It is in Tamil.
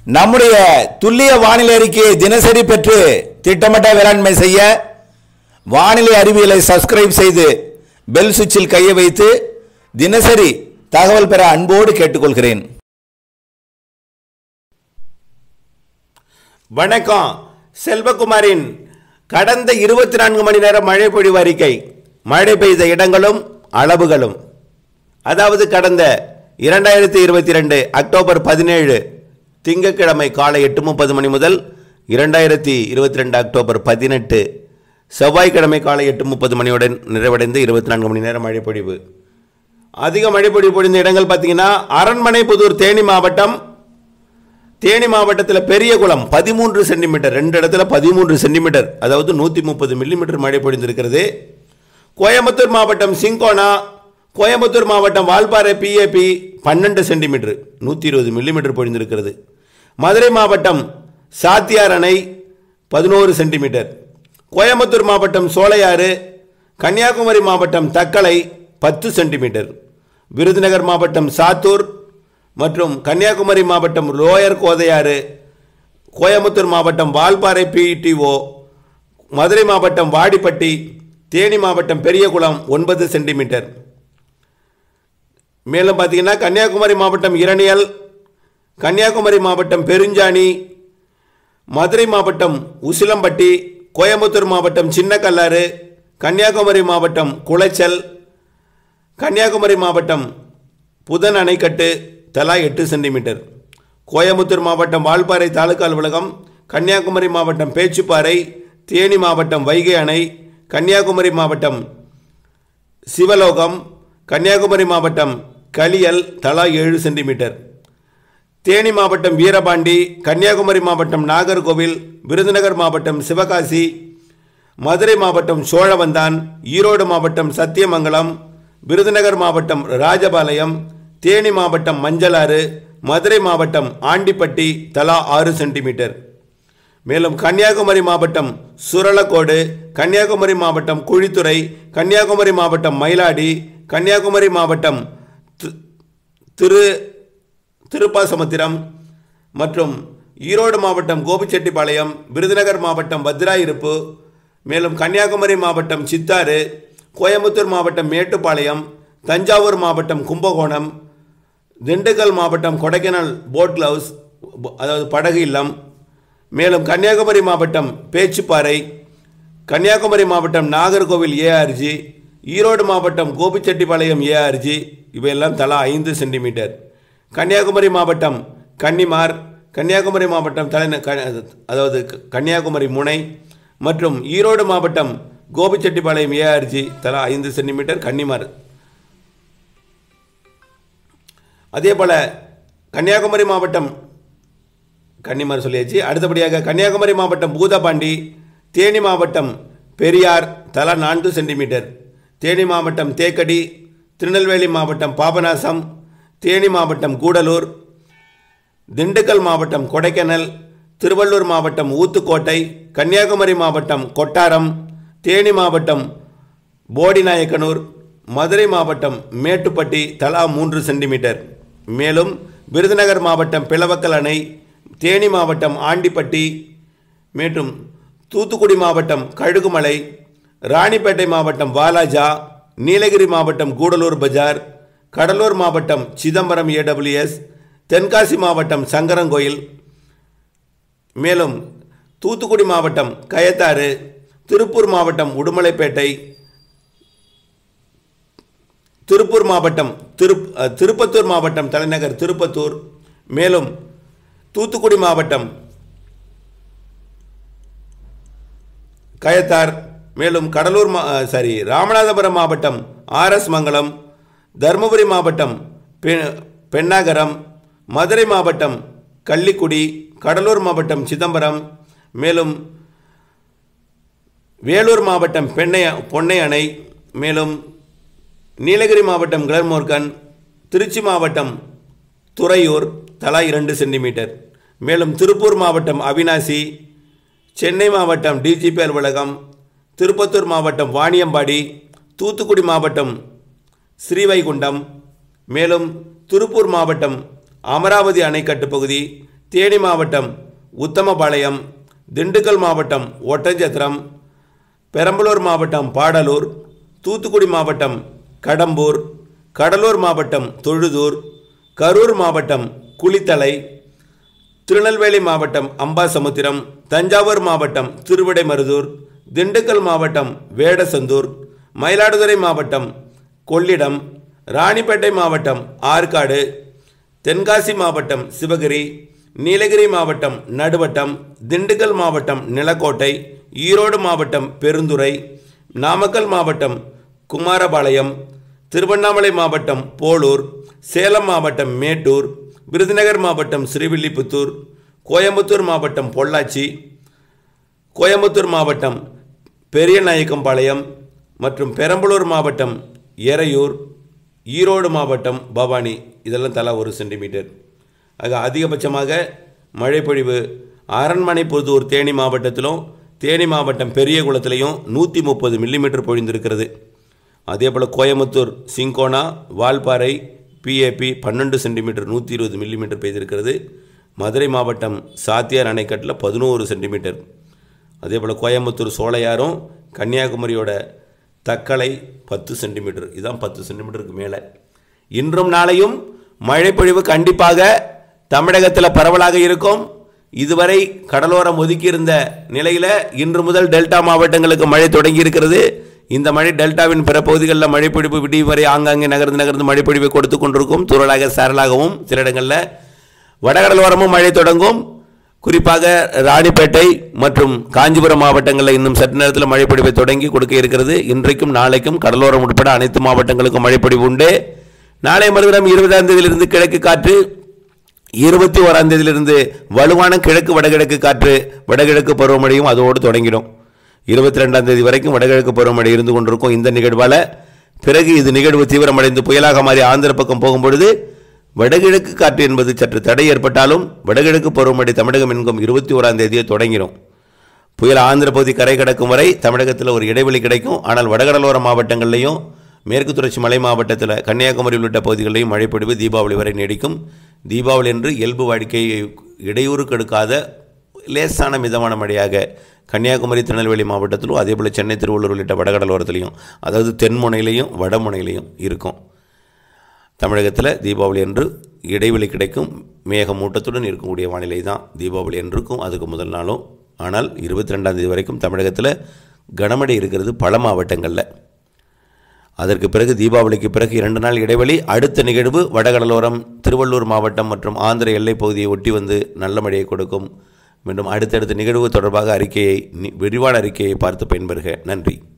நம்முடைய துல்லிய வானிலை அறிக்கையை தினசரி பெற்று திட்டமிட்ட வேளாண்மை செய்ய வானிலை அறிவியலை சப்ஸ்கிரைப் செய்து பெல் சுவிட்சில் கையை வைத்து தினசரி தகவல் பெற அன்போடு கேட்டுக்கொள்கிறேன் வணக்கம் செல்வகுமாரின் கடந்த இருபத்தி நான்கு மணி நேர மழை பொழிவு அறிக்கை மழை பெய்த இடங்களும் அளவுகளும் அதாவது கடந்த இரண்டாயிரத்தி இருபத்தி ரெண்டு அக்டோபர் பதினேழு திங்கட்கிழமை காலை எட்டு முப்பது மணி முதல் இரண்டாயிரத்தி இருபத்தி ரெண்டு அக்டோபர் பதினெட்டு செவ்வாய்க்கிழமை காலை எட்டு முப்பது மணியுடன் நிறைவடைந்து இருபத்தி நான்கு மணி நேர மழை பொழிவு அதிக மழை பொழிவு பொழிந்த இடங்கள் பார்த்தீங்கன்னா அரண்மனை புதூர் தேனி மாவட்டம் தேனி மாவட்டத்தில் பெரிய குளம் பதிமூன்று சென்டிமீட்டர் ரெண்டு இடத்துல பதிமூன்று சென்டிமீட்டர் அதாவது நூற்றி முப்பது மில்லிமீட்டர் மழை பொழிந்திருக்கிறது கோயம்புத்தூர் மாவட்டம் சிங்கோனா கோயம்புத்தூர் மாவட்டம் வால்பாறை பிஏபி பன்னெண்டு சென்டிமீட்டர் நூற்றி இருபது மில்லிமீட்டர் பொழிந்திருக்கிறது மதுரை மாவட்டம் சாத்தியார் அணை பதினோரு சென்டிமீட்டர் கோயம்புத்தூர் மாவட்டம் சோலையாறு கன்னியாகுமரி மாவட்டம் தக்கலை பத்து சென்டிமீட்டர் விருதுநகர் மாவட்டம் சாத்தூர் மற்றும் கன்னியாகுமரி மாவட்டம் லோயர் கோதையாறு கோயம்புத்தூர் மாவட்டம் வால்பாறை பிடிஓ மதுரை மாவட்டம் வாடிப்பட்டி தேனி மாவட்டம் பெரியகுளம் ஒன்பது சென்டிமீட்டர் மேலும் பார்த்தீங்கன்னா கன்னியாகுமரி மாவட்டம் இரணியல் கன்னியாகுமரி மாவட்டம் பெருஞ்சாணி மதுரை மாவட்டம் உசிலம்பட்டி கோயம்புத்தூர் மாவட்டம் சின்னக்கல்லாறு கன்னியாகுமரி மாவட்டம் குளச்சல் கன்னியாகுமரி மாவட்டம் புதன் அணைக்கட்டு தலா எட்டு சென்டிமீட்டர் கோயம்புத்தூர் மாவட்டம் வால்பாறை தாலுகா அலுவலகம் கன்னியாகுமரி மாவட்டம் பேச்சுப்பாறை தேனி மாவட்டம் வைகை அணை கன்னியாகுமரி மாவட்டம் சிவலோகம் கன்னியாகுமரி மாவட்டம் கலியல் தலா ஏழு சென்டிமீட்டர் தேனி மாவட்டம் வீரபாண்டி கன்னியாகுமரி மாவட்டம் நாகர்கோவில் விருதுநகர் மாவட்டம் சிவகாசி மதுரை மாவட்டம் சோழவந்தான் ஈரோடு மாவட்டம் சத்தியமங்கலம் விருதுநகர் மாவட்டம் ராஜபாளையம் தேனி மாவட்டம் மஞ்சளாறு மதுரை மாவட்டம் ஆண்டிப்பட்டி தலா ஆறு சென்டிமீட்டர் மேலும் கன்னியாகுமரி மாவட்டம் சுரளக்கோடு கன்னியாகுமரி மாவட்டம் குழித்துறை கன்னியாகுமரி மாவட்டம் மயிலாடி கன்னியாகுமரி மாவட்டம் தி- திரு திருப்பாசமுத்திரம் மற்றும் ஈரோடு மாவட்டம் கோபிச்செட்டிப்பாளையம் விருதுநகர் மாவட்டம் பத்ராயிருப்பு மேலும் கன்னியாகுமரி மாவட்டம் சித்தாறு கோயம்புத்தூர் மாவட்டம் மேட்டுப்பாளையம் தஞ்சாவூர் மாவட்டம் கும்பகோணம் திண்டுக்கல் மாவட்டம் கொடைக்கானல் போட் ஹவுஸ் அதாவது படகு இல்லம் மேலும் கன்னியாகுமரி மாவட்டம் பேச்சுப்பாறை கன்னியாகுமரி மாவட்டம் நாகர்கோவில் ஏஆர்ஜி ஈரோடு மாவட்டம் கோபிச்செட்டிப்பாளையம் ஏஆர்ஜி இவையெல்லாம் தலா ஐந்து சென்டிமீட்டர் கன்னியாகுமரி மாவட்டம் கன்னிமார் கன்னியாகுமரி மாவட்டம் தலைந க- அதாவது க- கன்னியாகுமரி முனை மற்றும் ஈரோடு மாவட்டம் கோபிச்செட்டிப்பாளையம் ஏஆர்ஜி தலா ஐந்து சென்டிமீட்டர் கன்னிமார் அதே போல் கன்னியாகுமரி மாவட்டம் கன்னிமார் சொல்லியாச்சு அடுத்தபடியாக கன்னியாகுமரி மாவட்டம் பூதபாண்டி தேனி மாவட்டம் பெரியார் தலா நான்கு சென்டிமீட்டர் தேனி மாவட்டம் தேக்கடி திருநெல்வேலி மாவட்டம் பாபநாசம் தேனி மாவட்டம் கூடலூர் திண்டுக்கல் மாவட்டம் கொடைக்கானல் திருவள்ளூர் மாவட்டம் ஊத்துக்கோட்டை கன்னியாகுமரி மாவட்டம் கொட்டாரம் தேனி மாவட்டம் போடிநாயக்கனூர் மதுரை மாவட்டம் மேட்டுப்பட்டி தலா மூன்று சென்டிமீட்டர் மேலும் விருதுநகர் மாவட்டம் பிளவக்கல் அணை தேனி மாவட்டம் ஆண்டிப்பட்டி மற்றும் தூத்துக்குடி மாவட்டம் கழுகுமலை ராணிப்பேட்டை மாவட்டம் வாலாஜா நீலகிரி மாவட்டம் கூடலூர் பஜார் கடலூர் மாவட்டம் சிதம்பரம் ஏடபிள்யூஎஸ் தென்காசி மாவட்டம் சங்கரங்கோயில் மேலும் தூத்துக்குடி மாவட்டம் கயத்தாறு திருப்பூர் மாவட்டம் உடுமலைப்பேட்டை திருப்பூர் மாவட்டம் திரு அஹ், திருப்பத்தூர் மாவட்டம் தலைநகர் திருப்பத்தூர் மேலும் தூத்துக்குடி மாவட்டம் கயத்தார் மேலும் கடலூர் மா அஹ், சாரி ராமநாதபுரம் மாவட்டம் ஆர்எஸ் மங்கலம் தருமபுரி மாவட்டம் பெ- பெண்ணாகரம் மதுரை மாவட்டம் கள்ளிக்குடி கடலூர் மாவட்டம் சிதம்பரம் மேலும் வேலூர் மாவட்டம் பெண்ணை பொன்னை அணை மேலும் நீலகிரி மாவட்டம் கிளர்மோர்கன் திருச்சி மாவட்டம் துறையூர் தலா இரண்டு சென்டிமீட்டர் மேலும் திருப்பூர் மாவட்டம் அவினாசி சென்னை மாவட்டம் டிஜிபி அலுவலகம் திருப்பத்தூர் மாவட்டம் வாணியம்பாடி தூத்துக்குடி மாவட்டம் ஸ்ரீவைகுண்டம் மேலும் திருப்பூர் மாவட்டம் அமராவதி அணைக்கட்டு பகுதி தேனி மாவட்டம் உத்தமபாளையம் திண்டுக்கல் மாவட்டம் ஒட்டஞ்சத்திரம் பெரம்பலூர் மாவட்டம் பாடலூர் தூத்துக்குடி மாவட்டம் கடம்பூர் கடலூர் மாவட்டம் தொழுதூர் கரூர் மாவட்டம் குளித்தலை திருநெல்வேலி மாவட்டம் அம்பாசமுத்திரம் தஞ்சாவூர் மாவட்டம் திருவிடைமருதூர் திண்டுக்கல் மாவட்டம் வேடசந்தூர் மயிலாடுதுறை மாவட்டம் கொள்ளிடம் ராணிப்பேட்டை மாவட்டம் ஆற்காடு தென்காசி மாவட்டம் சிவகிரி நீலகிரி மாவட்டம் நடுவட்டம் திண்டுக்கல் மாவட்டம் நிலக்கோட்டை ஈரோடு மாவட்டம் பெருந்துறை நாமக்கல் மாவட்டம் குமாரபாளையம் திருவண்ணாமலை மாவட்டம் போலூர் சேலம் மாவட்டம் மேட்டூர் விருதுநகர் மாவட்டம் ஸ்ரீவில்லிபுத்தூர் கோயம்புத்தூர் மாவட்டம் பொள்ளாச்சி கோயம்புத்தூர் மாவட்டம் பெரியநாயக்கம்பாளையம் மற்றும் பெரம்பலூர் மாவட்டம் எறையூர் ஈரோடு மாவட்டம் பவானி இதெல்லாம் தலா ஒரு சென்டிமீட்டர் ஆக அதிகபட்சமாக மழைப்பொழிவு அரண்மனைப்புதூர் தேனி மாவட்டத்திலும் தேனி மாவட்டம் பெரியகுளத்திலையும் நூற்றி முப்பது மில்லிமீட்டர் பொழிந்திருக்கிறது அதே போல் கோயம்புத்தூர் சிங்கோனா வால்பாறை பிஏபி பன்னெண்டு சென்டிமீட்டர் நூற்றி இருபது மில்லிமீட்டர் பெய்திருக்கிறது மதுரை மாவட்டம் சாத்தியார் அணைக்கட்டில் பதினோரு சென்டிமீட்டர் அதே போல் கோயம்புத்தூர் சோலையாரும் கன்னியாகுமரியோட தக்கலை பத்து சென்டிமீட்டர் இதுதான் பத்து சென்டிமீட்டருக்கு மேலே இன்றும் நாளையும் மழைப்பொழிவு கண்டிப்பாக தமிழகத்தில் பரவலாக இருக்கும் இதுவரை கடலோரம் ஒதுக்கியிருந்த நிலையில் இன்று முதல் டெல்டா மாவட்டங்களுக்கு மழை தொடங்கி இருக்கிறது இந்த மழை டெல்டாவின் பிற பகுதிகளில் மழைப்பொழிவு விடியும் வரை ஆங்காங்கே நகர்ந்து நகர்ந்து மழைப்பொழிவை கொடுத்து கொண்டிருக்கும் துறளாக சாரலாகவும் சில இடங்களில் வடகடலோரமும் மழை தொடங்கும் குறிப்பாக ராணிப்பேட்டை மற்றும் காஞ்சிபுரம் மாவட்டங்களில் இன்னும் சற்று நேரத்தில் மழைப்பொழிவை தொடங்கி கொடுக்க இருக்கிறது இன்றைக்கும் நாளைக்கும் கடலோரம் உட்பட அனைத்து மாவட்டங்களுக்கும் மழைப்பொழிவு உண்டு நாளை மறுதினம் இருபதாம் தேதியிலிருந்து கிழக்கு காற்று இருபத்தி ஓராம் தேதியிலிருந்து வலுவான கிழக்கு வடகிழக்கு காற்று வடகிழக்கு பருவமழையும் அதோடு தொடங்கிடும் இருபத்தி ரெண்டாம் தேதி வரைக்கும் வடகிழக்கு பருவமழை இருந்து கொண்டிருக்கும் இந்த நிகழ்வால் பிறகு இது நிகழ்வு தீவிரமடைந்து புயலாக மாறி ஆந்திர பக்கம் போகும்பொழுது வடகிழக்கு காற்று என்பது சற்று தடை ஏற்பட்டாலும் வடகிழக்கு பருவமழை தமிழகம் என்கும் இருபத்தி ஓராம் தேதியை தொடங்கிடும் புயல் ஆந்திர பகுதி கரை கடக்கும் வரை தமிழகத்தில் ஒரு இடைவெளி கிடைக்கும் ஆனால் வடகடலோர மாவட்டங்கள்லையும் மேற்கு தொடர்ச்சி மலை மாவட்டத்தில் கன்னியாகுமரி உள்ளிட்ட பகுதிகளிலையும் மழைப்பொழிவு தீபாவளி வரை நீடிக்கும் தீபாவளி என்று இயல்பு வாழ்க்கையை இடையூறு கெடுக்காத லேசான மிதமான மழையாக கன்னியாகுமரி திருநெல்வேலி மாவட்டத்திலும் அதேபோல் சென்னை திருவள்ளூர் உள்ளிட்ட வடகடலோரத்திலையும் அதாவது தென்முனையிலையும் வடமுனையிலையும் இருக்கும் தமிழகத்தில் தீபாவளி அன்று இடைவெளி கிடைக்கும் மேகமூட்டத்துடன் இருக்கக்கூடிய வானிலை தான் தீபாவளி அன்றுக்கும் அதுக்கு முதல் நாளும் ஆனால் இருபத்தி ரெண்டாம் தேதி வரைக்கும் தமிழகத்தில் கனமழை இருக்கிறது பல மாவட்டங்களில் அதற்கு பிறகு தீபாவளிக்கு பிறகு இரண்டு நாள் இடைவெளி அடுத்த நிகழ்வு வடகடலோரம் திருவள்ளூர் மாவட்டம் மற்றும் ஆந்திர எல்லைப் பகுதியை ஒட்டி வந்து நல்ல மழையை கொடுக்கும் மீண்டும் அடுத்தடுத்த நிகழ்வு தொடர்பாக அறிக்கையை நி- விரிவான அறிக்கையை பார்த்து பயன்பெறுக நன்றி